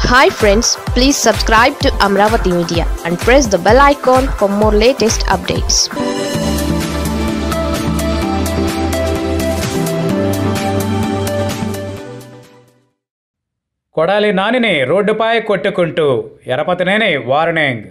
hi friends please subscribe to Amaravati media and press the bell icon for more latest updates Kodali నానిని రోడ్డుపై కొట్టుకుంటూ Yarapathineni warning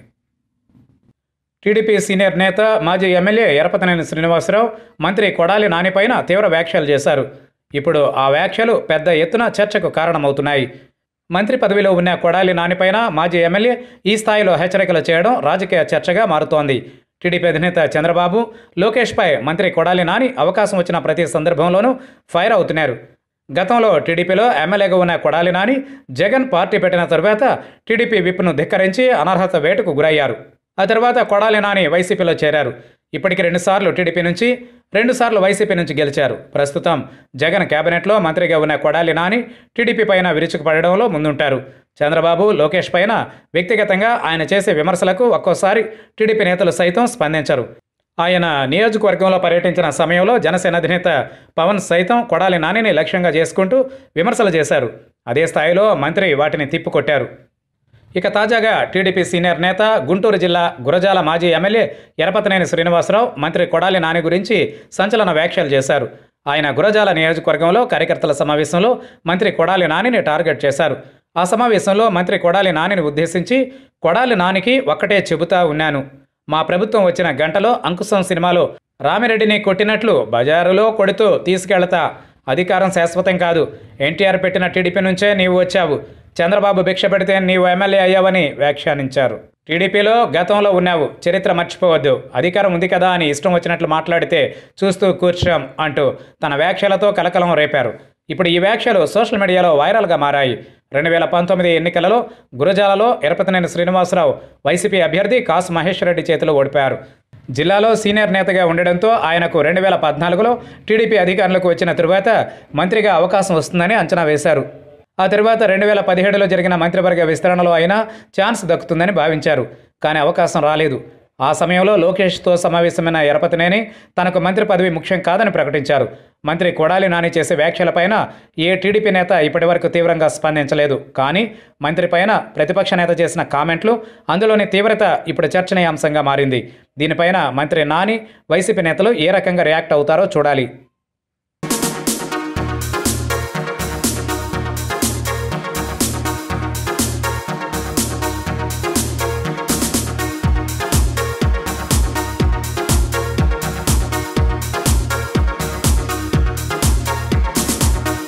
TDP senior నేత మాజీ MLA Yarapathineni Srinivasarao మంత్రి కొడాలి నానిపైన తీవ్ర వ్యాఖ్యలు చేశారు ఇప్పుడు ఆ వ్యాఖ్యలు పెద్ద ఎత్తున చర్చకు కారణమవుతున్నాయి మంత్రి పదవిలో ఉన్న కొడాలి నానిపైన మాజీ ఎమ్మెల్యే ఈ స్థాయిలో హెచ్చరికలు చేయడం రాజకీయ చర్చగా మారుతోంది టీడీపీ అధినేత చంద్రబాబు లోకేష్పై మంత్రి కొడాలి నాని అవకాశం వచ్చిన ప్రతి సందర్భంలోనూ ఫైర్ అవుతున్నారు గతంలో టీడీపీలో ఎమ్మెల్యేగా ఉన్న కొడాలి నాని జగన్ పార్టీ పెట్టిన తరువాత టీడీపీ విప్ను ధిక్కరించి అనర్హత వేటుకు గురయ్యారు ఆ తర్వాత కొడాలి నాని వైసీపీలో చేరారు ఇప్పటికి రెండుసార్లు టీడీపీ నుంచి రెండుసార్లు వైసీపీ నుంచి గెలిచారు ప్రస్తుతం జగన్ కేబినెట్లో మంత్రిగా ఉన్న కొడాలి నాని టీడీపీ పైన విరుచుకుపడడంలో ముందుంటారు చంద్రబాబు లోకేష్ పైన వ్యక్తిగతంగా ఆయన చేసే విమర్శలకు ఒక్కోసారి టీడీపీ నేతలు సైతం స్పందించరు ఆయన నియోజకవర్గంలో పర్యటించిన సమయంలో జనసేన అధినేత పవన్ సైతం కొడాలి నానిని లక్ష్యంగా చేసుకుంటూ విమర్శలు చేశారు అదే స్థాయిలో మంత్రి వాటిని తిప్పికొట్టారు ఇక తాజాగా టీడీపీ సీనియర్ నేత గుంటూరు జిల్లా గురజాల మాజీ ఎమ్మెల్యే ఎరపతినేని శ్రీనివాసరావు మంత్రి కొడాలి నాని గురించి సంచలన వ్యాఖ్యలు చేశారు ఆయన గురజాల నియోజకవర్గంలో కార్యకర్తల సమావేశంలో మంత్రి కొడాలి నానిని టార్గెట్ చేశారు ఆ సమావేశంలో మంత్రి కొడాలి నానిని ఉద్దేశించి కొడాలి నానికి ఒక్కటే చెబుతా ఉన్నాను మా ప్రభుత్వం వచ్చిన గంటలో అంకుశం సినిమాలో రామిరెడ్డిని కొట్టినట్లు బజారులో కొడుతూ తీసుకెళ్తా అధికారం శాశ్వతం కాదు ఎన్టీఆర్ పెట్టిన టీడీపీ నుంచే నీవు వచ్చావు చంద్రబాబు భిక్ష పెడితే నీవు ఎమ్మెల్యే అయ్యావని వ్యాఖ్యానించారు టీడీపీలో గతంలో ఉన్నావు చరిత్ర మర్చిపోవద్దు అధికారం ఉంది కదా అని ఇష్టం వచ్చినట్లు మాట్లాడితే చూస్తూ కూర్చోం అంటూ తన వ్యాఖ్యలతో కలకలం రేపారు ఇప్పుడు ఈ వ్యాఖ్యలు సోషల్ మీడియాలో వైరల్గా మారాయి రెండు వేల పంతొమ్మిది ఎన్నికలలో గురజాలలో ఎరపతినేని శ్రీనివాసరావు వైసీపీ అభ్యర్థి కాసు మహేష్ రెడ్డి చేతిలో ఓడిపారు జిల్లాలో సీనియర్ నేతగా ఉండడంతో ఆయనకు రెండు వేల పద్నాలుగులో టీడీపీ అధికారులకు వచ్చిన తరువాత మంత్రిగా అవకాశం వస్తుందని అంచనా వేశారు ఆ తరువాత రెండు వేల పదిహేడులో జరిగిన మంత్రివర్గ విస్తరణలో అయినా ఛాన్స్ దక్కుతుందని భావించారు కానీ అవకాశం రాలేదు ఆ సమయంలో లోకేష్తో సమావేశమైన ఎరపతినేని తనకు మంత్రి పదవి ముఖ్యం కాదని ప్రకటించారు మంత్రి కొడాలి నాని చేసే వ్యాఖ్యలపైన ఏ టీడీపీ నేత ఇప్పటివరకు తీవ్రంగా స్పందించలేదు కానీ మంత్రి పైన ప్రతిపక్ష నేత చేసిన కామెంట్లు అందులోని తీవ్రత ఇప్పుడు చర్చనీయాంశంగా మారింది దీనిపైన మంత్రి నాని వైసీపీ నేతలు ఏ రకంగా రియాక్ట్ అవుతారో చూడాలి